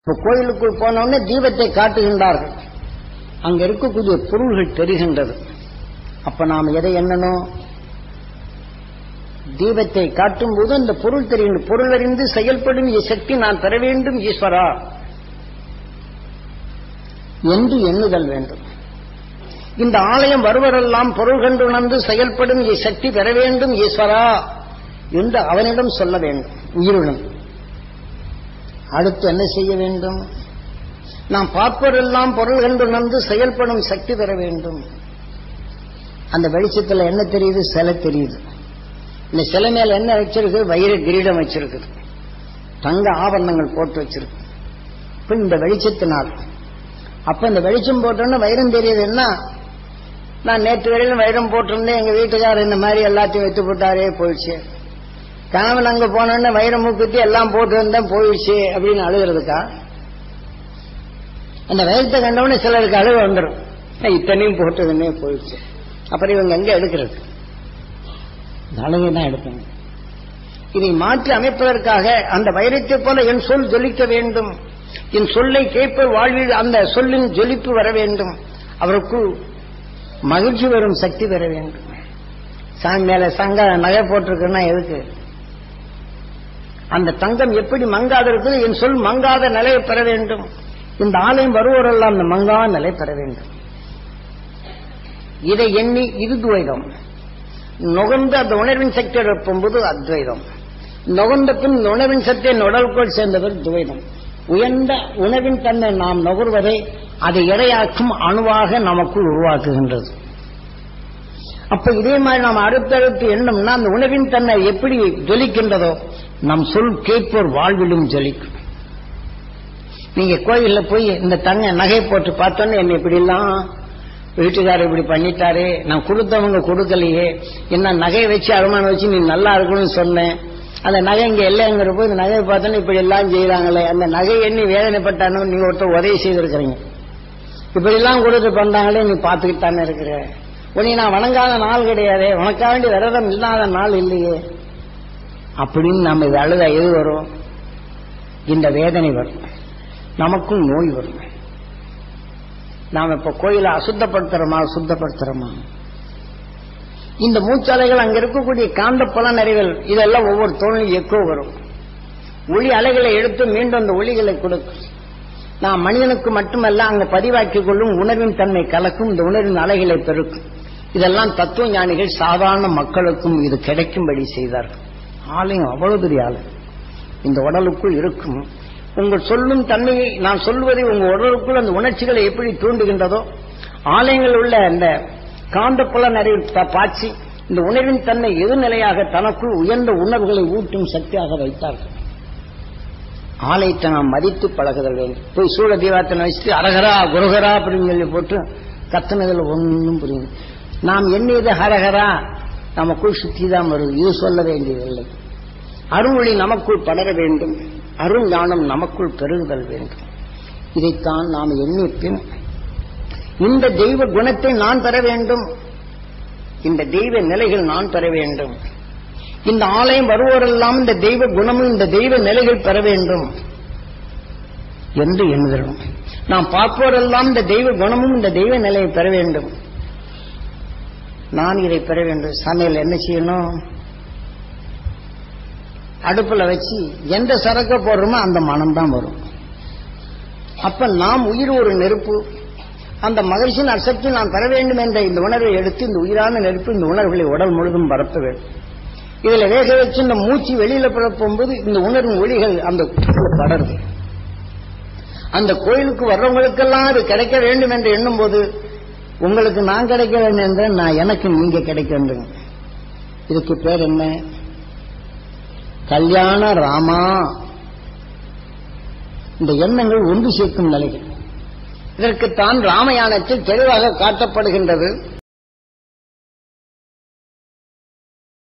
இப்ப கோயிலுக்குள் போனவுடனே தீபத்தை காட்டுகின்றார்கள் அங்க இருக்கக்கூடிய பொருள்கள் தெரிகின்றது அப்ப நாம் எதை எண்ணணும் தீபத்தை காட்டும் போது அந்த பொருள் தெரியும் பொருள் அறிந்து செயல்படும் சக்தி நான் பெற வேண்டும் ஈஸ்வரா என்று எண்ணுதல் வேண்டும் இந்த ஆலயம் வருவரெல்லாம் பொருள் கண்டு உணர்ந்து செயல்படும் சக்தி பெற வேண்டும் ஈஸ்வரா என்று அவனிடம் சொல்ல வேண்டும் உயிருடன் அடுத்து என்ன செய்ய வேண்டும் நாம் பார்ப்பவரெல்லாம் பொருள் கண்டு உணர்ந்து செயல்படும் சக்தி பெற வேண்டும் அந்த வெளிச்சத்துல என்ன தெரியுது சிலை தெரியுது இந்த சிலை மேல என்ன வச்சிருக்கு வைர கிரீடம் வச்சிருக்கு தங்க ஆபரணங்கள் போட்டு வச்சிருக்கு இப்ப இந்த வெளிச்சத்தினால் அப்ப இந்த வெளிச்சம் போட்டோன்னு வைரம் தெரியுது என்ன நான் நேற்று வரையிலும் வைரம் போட்டிருந்தேன் எங்க வீட்டுக்காரர் இந்த மாதிரி எல்லாத்தையும் வைத்து போட்டாரே போயிடுச்சு கணவன் அங்க போனோடனே வைரம் மூக்குத்தி எல்லாம் போட்டு வந்தேன் போயிடுச்சு அப்படின்னு அழுகிறதுக்கா அந்த வைரத்தை கண்டவொடனே சிலருக்கு அழுக வந்துடும் இத்தனையும் போட்டதுன்னே போயிடுச்சு அப்புறம் இவங்க எங்க எடுக்கிறது அழகை தான் எடுக்கணும் இதை மாற்றி அமைப்பதற்காக அந்த வைரத்தை போல என் சொல் ஜொலிக்க வேண்டும் என் சொல்லை கேட்ப வாழ்வில் அந்த சொல்லின் ஜொலிப்பு வர வேண்டும் அவருக்குள் மகிழ்ச்சி வரும் சக்தி பெற வேண்டும் சாமி மேல சங்க நகை போட்டிருக்குன்னா எதுக்கு அந்த தங்கம் எப்படி மங்காத இருக்குது என் சொல் மங்காத நிலையை பெற வேண்டும் இந்த ஆலயம் வருவோரெல்லாம் அந்த மங்காத நிலை பெற வேண்டும் இதை எண்ணி இது துவைதம் நுகர்ந்து அந்த உணர்வின் சக்தி எழுப்பும்போது அத்வைதம் நுகர்ந்த பின் இந்த உணர்வின் சக்தியை உடலுக்குள் சேர்ந்தவர் துவைதம் உயர்ந்த உணவின் தன்மை நாம் நுகர்வதை அதை இடையாக்கும் அணுவாக நமக்குள் உருவாக்குகின்றது அப்ப இதே மாதிரி நாம் அடுத்தடுத்து எண்ணம்னா அந்த உணவின் தன்மை எப்படி ஜொலிக்கின்றதோ நம் சொல் கேட்போர் வாழ்விலும் ஜொலிக்கும் நீங்க கோயில்ல போய் இந்த தங்க நகை போட்டு பார்த்தோன்னு என்ன இப்படி எல்லாம் வீட்டுக்காரர் இப்படி பண்ணிட்டாரு நான் கொடுத்தவங்க கொடுக்கலையே என்ன நகையை வச்சு அருமானம் வச்சு நீ நல்லா இருக்கணும்னு சொன்னேன் அந்த நகை இங்க இல்லைங்கிற போது இந்த நகையை பார்த்தோன்னு இப்படி எல்லாம் செய்யறாங்களே அந்த நகை எண்ணி வேதனைப்பட்டானு நீங்க ஒருத்தர் உதவி செய்திருக்கிறீங்க இப்படி எல்லாம் கொடுத்து பண்றாங்களே நீ பார்த்துக்கிட்டு தானே இருக்கிற உன்னை நான் வணங்காத நாள் கிடையாது உனக்கா வேண்டிய விரதம் இல்லாத நாள் இல்லையே அப்படின்னு நம்ம இது அழுத எது வரும் இந்த வேதனை வரும் நமக்கும் நோய் வரும் நாம் இப்ப கோயிலை அசுத்தப்படுத்துறோமா சுத்தப்படுத்துறோமா இந்த மூச்சாலைகள் அங்க இருக்கக்கூடிய காந்த பல நிறைகள் இதெல்லாம் ஒவ்வொரு தோழிலும் எக்கோ வரும் ஒளி அலைகளை எடுத்து மீண்டும் அந்த ஒளிகளை கொடுக்கும் நாம் மனிதனுக்கு மட்டுமல்ல அங்க பதிவாக்கிக் கொள்ளும் உணர்வின் தன்மை கலக்கும் இந்த உணர்வின் அலைகளை பெருக்கும் இதெல்லாம் தத்துவ ஞானிகள் சாதாரண மக்களுக்கும் இது கிடைக்கும்படி செய்தார்கள் ஆலயம் அவ்வளவு பெரிய ஆலயம் இந்த உடலுக்குள் இருக்கும் உங்கள் சொல்லும் தன்மையை நான் சொல்வதை உங்க உடலுக்குள் அந்த உணர்ச்சிகளை எப்படி தூண்டுகின்றதோ ஆலயங்கள் உள்ள அந்த காந்த புல நிறைய பாய்ச்சி இந்த உணர்வின் தன்மை எதிர்நிலையாக தனக்குள் உயர்ந்த உணர்வுகளை ஊட்டும் சக்தியாக வைத்தார்கள் ஆலயத்தை நாம் மதித்து பழகுதல் வேண்டும் போய் சூழ தீபாத்தனை வச்சுட்டு அரகரா குருகரா அப்படின்னு சொல்லி போட்டு கத்தனதுல ஒன்றும் புரியும் நாம் எண்ணியது ஹரஹரா நமக்குள் சுத்தி தான் வருது இது சொல்ல வேண்டியதில்லை அருள்மொழி நமக்குள் படர வேண்டும் அருள் ஞானம் நமக்குள் பெருகுதல் வேண்டும் இதைத்தான் நாம் எண்ணி பின் இந்த தெய்வ குணத்தை நான் பெற வேண்டும் இந்த தெய்வ நிலைகள் நான் பெற வேண்டும் இந்த ஆலயம் வருவோரெல்லாம் இந்த தெய்வ குணமும் இந்த தெய்வ நிலைகள் பெற வேண்டும் என்று எண்ணுகிறோம் நாம் பார்ப்போரெல்லாம் இந்த தெய்வ குணமும் இந்த தெய்வ நிலையை பெற வேண்டும் நான் இதை பெற வேண்டும் சமையல் என்ன செய்யணும் அடுப்புல வச்சு எந்த சரக்க போடுறோமோ அந்த மனம் தான் வரும் அப்ப நாம் உயிர் ஒரு நெருப்பு அந்த மகிழ்ச்சியின் அசக்தி நான் பெற வேண்டும் என்ற இந்த உணர்வை எடுத்து இந்த உயிரான நெருப்பு இந்த உணர்வுகளை உடல் முழுதும் பரப்ப வேண்டும் இதுல வேக வச்சு இந்த மூச்சு வெளியில பரப்பும்போது இந்த உணர்வின் ஒளிகள் அந்த படருது அந்த கோயிலுக்கு வர்றவங்களுக்கெல்லாம் அது கிடைக்க வேண்டும் என்று எண்ணும் போது உங்களுக்கு நான் கிடைக்க வேண்டும் என்ற நான் எனக்கு நீங்க கிடைக்க வேண்டும் இதுக்கு பேர் என்ன கல்யாண ராமா இந்த எண்ணங்கள் ஒன்று சேர்க்கும் நிலைகள் இதற்குத்தான் ராமயானத்தில் தெளிவாக காட்டப்படுகின்றது